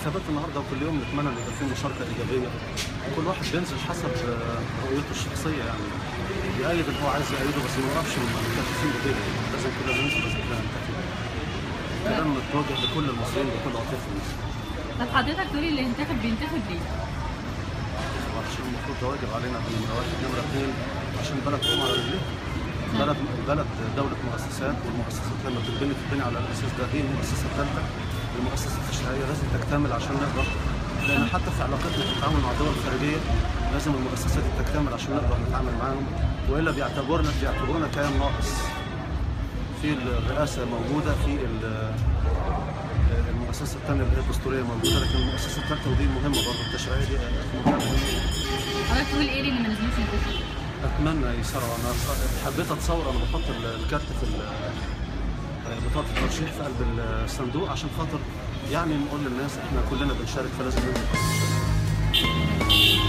الانتخابات النهارده وكل يوم نتمنى ان يبقى في مشاركه ايجابيه وكل واحد بينزل حسب آه، رؤيته الشخصيه يعني يأيد اللي هو عايز يأيده بس ما يوقفش من المكتفين بديله لازم كده ننزل لازم كده ننتخب كلام متوجه لكل المصريين بكل عاطفه طب حضرتك تقولي اللي ينتخب بينتخب ليه؟ عشان المفروض ده واجب علينا نمرة واحد نمرة اثنين عشان البلد تقوم على رجليها البلد البلد دولة مؤسسات والمؤسسات لما بتتبني بتتبني على الأساس ده دي المؤسسة الثالثة المؤسسة التشريعية لازم تكتمل عشان نقدر لأن حتى في علاقتنا في التعامل مع الدول الخارجية لازم المؤسسات دي تكتمل عشان نقدر نتعامل معاهم وإلا بيعتبرنا بيعتبرونا كيان ناقص في الرئاسة موجودة في ال- المؤسسة الثانية اللي هي الدستورية موجودة لكن المؤسسة الثالثة ودي مهمة برضه التشريعية دي مهمة حضرتك تقول ايه اللي ما نزلوش ينتخب؟ اتمنى يسرعوا انا حبيت اتصور انا بحط ال- الكارت في ال- بطاقه الترشيح في قلب الصندوق عشان خاطر يعني نقول للناس احنا كلنا بنشارك فلازم ننزل